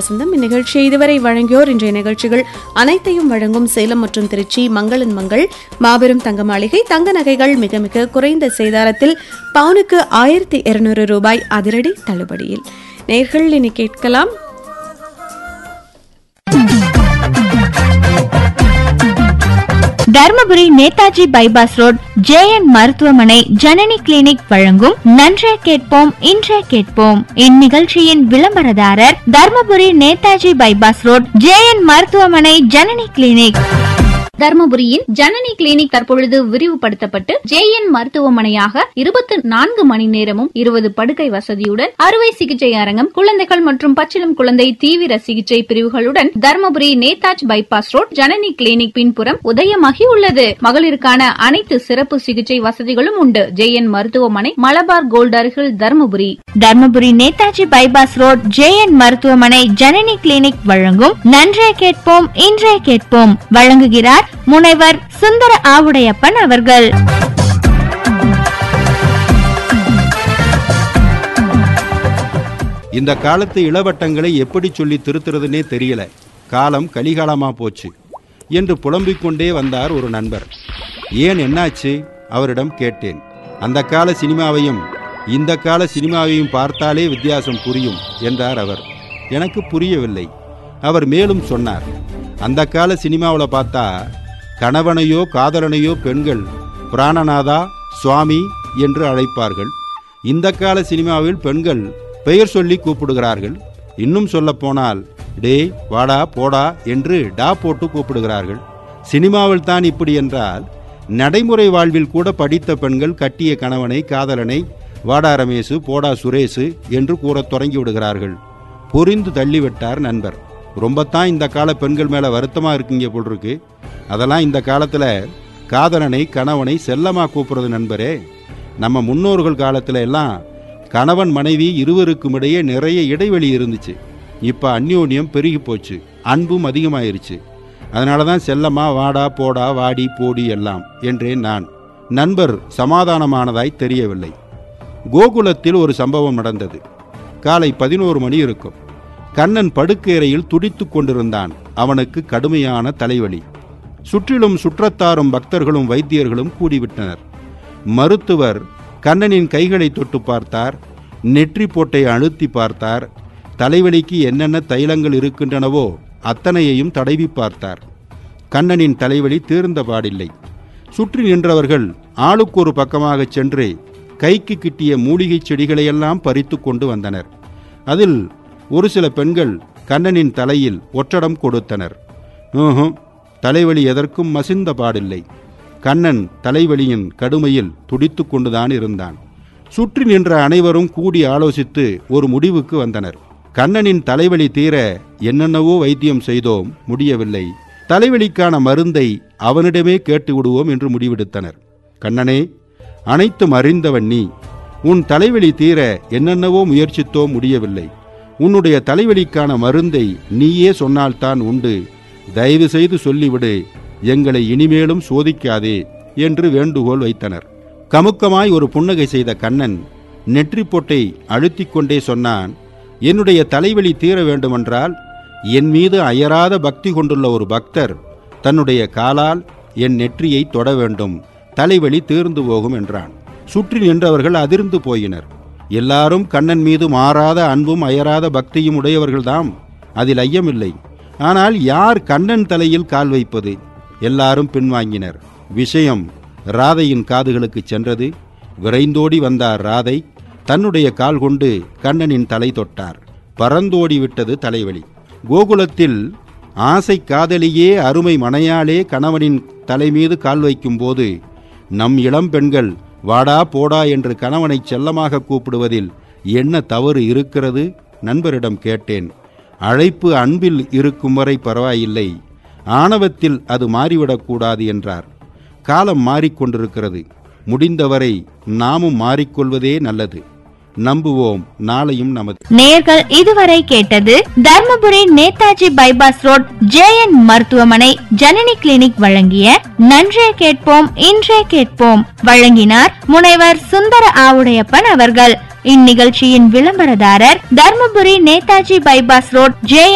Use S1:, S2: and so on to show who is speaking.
S1: வசந்தம் இந்நிகழ்ச்சியை இதுவரை வழங்கியோர் இன்றைய நிகழ்ச்சிகள் அனைத்தையும் வழங்கும் சேலம் மற்றும் திருச்சி மங்களன் மங்கள் மாபெரும் தங்க மாளிகை தங்க நகைகள் மிக மிக குறைந்த சேதாரத்தில் பவுனுக்கு ஆயிரத்தி இருநூறு ரூபாய் அதிரடி தள்ளுபடியில் நேர்கள் இனி கேட்கலாம்
S2: Dharmapuri Netaji bypass road JN மருத்துவமனை ஜனனி கிளினிக் வழங்கும் நன்றே கேட்போம் இன்றே கேட்போம் இந்நிகழ்ச்சியின் விளம்பரதாரர் Dharmapuri Netaji bypass road JN மருத்துவமனை ஜனனி கிளினிக்
S3: தர்மபுரியின் ஜனனி கிளினிக் தற்பொழுது விரிவுபடுத்தப்பட்டு ஜேஎன் மருத்துவமனையாக இருபத்தி நான்கு மணி நேரமும் இருபது படுக்கை வசதியுடன் அறுவை சிகிச்சை அரங்கம் குழந்தைகள் மற்றும் பச்சிளம் குழந்தை தீவிர சிகிச்சை பிரிவுகளுடன் Dharmapuri Netaji bypass road Janani clinic பின்புறம் உதயமாகி உள்ளது மகளிருக்கான அனைத்து சிறப்பு சிகிச்சை வசதிகளும் உண்டு ஜேஎன் மருத்துவமனை மலபார் கோல்ட் அருகில் Dharmapuri
S2: Dharmapuri Netaji bypass road JN மருத்துவமனை ஜனனி கிளினிக் வழங்கும் நன்றே கேட்போம் இன்றே கேட்போம் வழங்குகிறார் முனைவர் சுந்தர ஆவுடையப்பன் அவர்கள்
S4: இந்த காலத்து இளவட்டங்களை எப்படி சொல்லி திருத்துறதுனே தெரியல காலம் கலிகாலமா போச்சு என்று புலம்பிக் கொண்டே வந்தார் ஒரு நண்பர் ஏன் என்னாச்சு அவரிடம் கேட்டேன் அந்த கால சினிமாவையும் இந்த கால சினிமாவையும் பார்த்தாலே வித்தியாசம் புரியும் என்றார் அவர் எனக்கு புரியவில்லை அவர் மேலும் சொன்னார் அந்த கால சினிமாவில் பார்த்தா கணவனையோ காதலனையோ பெண்கள் பிராணநாதா சுவாமி என்று அழைப்பார்கள் இந்த கால சினிமாவில் பெண்கள் பெயர் சொல்லி கூப்பிடுகிறார்கள் இன்னும் சொல்ல போனால் டேய் வாடா போடா என்று டா போட்டு கூப்பிடுகிறார்கள் சினிமாவில் தான் இப்படி என்றால் நடைமுறை வாழ்வில் கூட படித்த பெண்கள் கட்டிய கணவனை காதலனை வாடா ரமேசு போடா சுரேசு என்று கூறத் தொடங்கி விடுகிறார்கள் புரிந்து தள்ளிவிட்டார் நண்பர் ரொம்பத்தான் இந்த கால பெண்கள் மேல வருத்தமா இருக்கீங்க போல் இருக்கு அதெல்லாம் இந்த காலத்துல காதலனை கணவனை செல்லமா கூப்பிடுறது நண்பரே நம்ம முன்னோர்கள் காலத்துல எல்லாம் கணவன் மனைவி இருவருக்கும் இடையே நிறைய இடைவெளி இருந்துச்சு இப்ப அந்யோன்யம் பெருகி போச்சு அன்பும் அதிகமாயிருச்சு அதனால தான் செல்லமா வாடா போடா வாடி போடி எல்லாம் என்றேன் நான் நண்பர் சமாதானமானதாய் தெரியவில்லை கோகுலத்தில் ஒரு சம்பவம் நடந்தது காலை பதினோரு மணி இருக்கும் கண்ணன் படுக்கையறையில் துடித்துக் கொண்டிருந்தான் அவனுக்கு கடுமையான தலைவலி சுற்றிலும் சுற்றத்தாரும் பக்தர்களும் வைத்தியர்களும் கூடிவிட்டனர் மருத்துவர் கண்ணனின் கைகளை தொட்டு பார்த்தார் நெற்றி போட்டை அழுத்தி பார்த்தார் தலைவலிக்கு என்னென்ன தைலங்கள் இருக்கின்றனவோ அத்தனையையும் தடவி பார்த்தார் கண்ணனின் தலைவலி தீர்ந்த பாடில்லை சுற்றி நின்றவர்கள் ஆளுக்கு ஒரு பக்கமாகச் சென்று கைக்கு கிட்டிய மூலிகைச் செடிகளையெல்லாம் பறித்து கொண்டு வந்தனர் அதில் ஒரு சில பெண்கள் கண்ணனின் தலையில் ஒற்றடம் கொடுத்தனர் ஊஹும் தலைவலி எதற்கும் மசிந்த பாடில்லை கண்ணன் தலைவலியின் கடுமையில் துடித்து கொண்டுதான் இருந்தான் சுற்றி நின்ற அனைவரும் கூடி ஆலோசித்து ஒரு முடிவுக்கு வந்தனர் கண்ணனின் தலைவலி தீர என்னென்னவோ வைத்தியம் செய்தோம் முடியவில்லை தலைவலிக்கான மருந்தை அவனிடமே கேட்டு விடுவோம் என்று முடிவெடுத்தனர் கண்ணனே அனைத்தும் அறிந்தவன் நீ உன் தலைவலி தீர என்னென்னவோ முயற்சித்தோம் முடியவில்லை உன்னுடைய தலைவலிக்கான மருந்தை நீயே சொன்னால்தான் உண்டு தயவு செய்து சொல்லிவிடு எங்களை இனிமேலும் சோதிக்காதே என்று வேண்டுகோள் வைத்தனர் கமுக்கமாய் ஒரு புன்னகை செய்த கண்ணன் நெற்றி பொட்டை அழுத்திக் கொண்டே சொன்னான் என்னுடைய தலைவலி தீர வேண்டுமென்றால் என் மீது அயராத பக்தி கொண்டுள்ள ஒரு பக்தர் தன்னுடைய காலால் என் நெற்றியை தொட வேண்டும் தலைவலி தீர்ந்து போகும் என்றான் சுற்றி நின்றவர்கள் அதிர்ந்து போயினர் எல்லாரும் கண்ணன் மீது மாறாத அன்பும் அயராத பக்தியும் உடையவர்கள்தாம் அதில் ஐயமில்லை ஆனால் யார் கண்ணன் தலையில் கால் வைப்பது எல்லாரும் பின்வாங்கினர் விஷயம் ராதையின் காதுகளுக்கு சென்றது விரைந்தோடி வந்தார் ராதை தன்னுடைய கால் கொண்டு கண்ணனின் தலை தொட்டார் பறந்தோடி விட்டது தலைவலி கோகுலத்தில் ஆசை காதலியே அருமை மனையாளே கணவனின் தலை மீது கால் வைக்கும்போது நம் இளம் பெண்கள் வாடா போடா என்று கணவனை செல்லமாக கூப்பிடுவதில் என்ன தவறு இருக்கிறது நண்பரிடம் கேட்டேன் அழைப்பு அன்பில் இருக்கும் வரை பரவாயில்லை ஆணவத்தில் அது மாறிவிடக்கூடாது என்றார் காலம் மாறிக்கொண்டிருக்கிறது முடிந்தவரை நாமும் மாறிக்கொள்வதே நல்லது நம்புவோம் நாளையும் நமது
S2: நேர்கள் இதுவரை கேட்டது Dharmapuri Netaji bypass road JN மருத்துவமனை ஜனனி கிளினிக் வழங்கிய நன்றே கேட்போம் இன்றே கேட்போம் வழங்கினார் முனைவர் சுந்தர ஆவுடையப்பன் அவர்கள் இந்நிகழ்ச்சியின் விளம்பரதாரர் Dharmapuri Netaji bypass road J